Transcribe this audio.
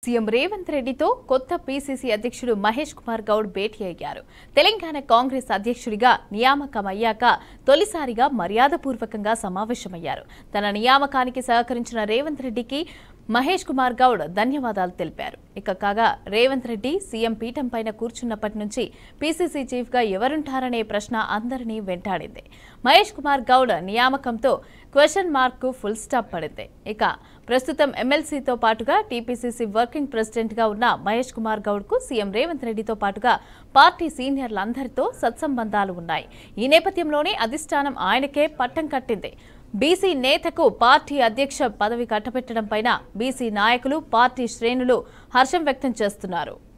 CM Revanth రెడ్డితో కొత్త PCC అధ్యక్షుడు మహేష్ కుమార్ గౌడ్ భేటీ అయ్యారు తెలంగాణ కాంగ్రెస్ అధ్యక్షుడిగా నియామకం అయ్యాక తొలిసారిగా మర్యాదపూర్వకంగా సమావేశమయ్యారు తన నియామకానికి సహకరించిన రేవంత్ రెడ్డికి మహేష్ కుమార్ గౌడ్ ధన్యవాదాలు తెలిపారు ఇక కాగా రేవంత్ రెడ్డి సీఎం పీఠం పైన కూర్చున్నప్పటి నుంచి పీసీసీ చీఫ్ గా ఎవరుంటారనే ప్రశ్న అందరినీ వెంటాడింది మహేష్ కుమార్ గౌడ్ నియామకంతో క్వశ్చన్ మార్క్ కు ఫుల్ స్టాప్ పడింది ఇక ప్రస్తుతం ఎమ్మెల్సీతో పాటుగా టీపీసీసీ వర్కింగ్ ప్రెసిడెంట్ గా ఉన్న మహేష్ కుమార్ గౌడ్ కు సీఎం రేవంత్ రెడ్డితో పాటుగా పార్టీ సీనియర్లందరితో సత్సంబంధాలు ఉన్నాయి ఈ నేపథ్యంలోనే అధిష్టానం ఆయనకే పట్టం కట్టింది బీసీ నేతకు పార్టీ అధ్యక్ష పదవి కట్టబెట్టడం పైన బీసీ నాయకులు పార్టీ శ్రేణులు హర్షం వ్యక్తం చేస్తున్నారు